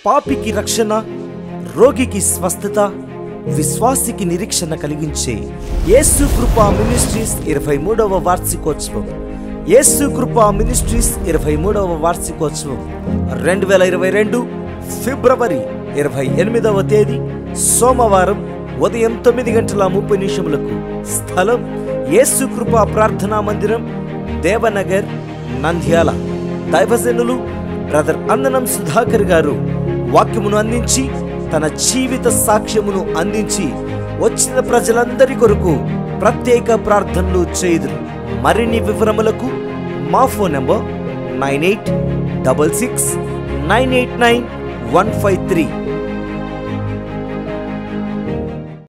పాపికి రక్షణ రోగికి స్వస్థత విశ్వాసికి నిరీక్షణ కలిగించే యేసు కృపా మినిస్ట్రీస్ ఇరవై మూడవ వార్షికోత్సవం యేసు కృపా మినిస్ట్రీస్ ఇరవై మూడవ వార్షికోత్సవం రెండు వేల ఇరవై రెండు ఫిబ్రవరి ఇరవై ఎనిమిదవ తేదీ సోమవారం ఉదయం తొమ్మిది గంటల ముప్పై నిమిషములకు స్థలం యేసు కృపా ప్రార్థనా మందిరం దేవనగర్ నంద్యాల దైవజనులు బ్రదర్ అందనం సుధాకర్ గారు వాక్యమును అందించి తన జీవిత సాక్ష్యమును అందించి వచ్చిన ప్రజలందరి కొరకు ప్రత్యేక ప్రార్థనలు చేయుదురు మరిన్ని వివరములకు మా phone number nine eight double six nine eight nine one five three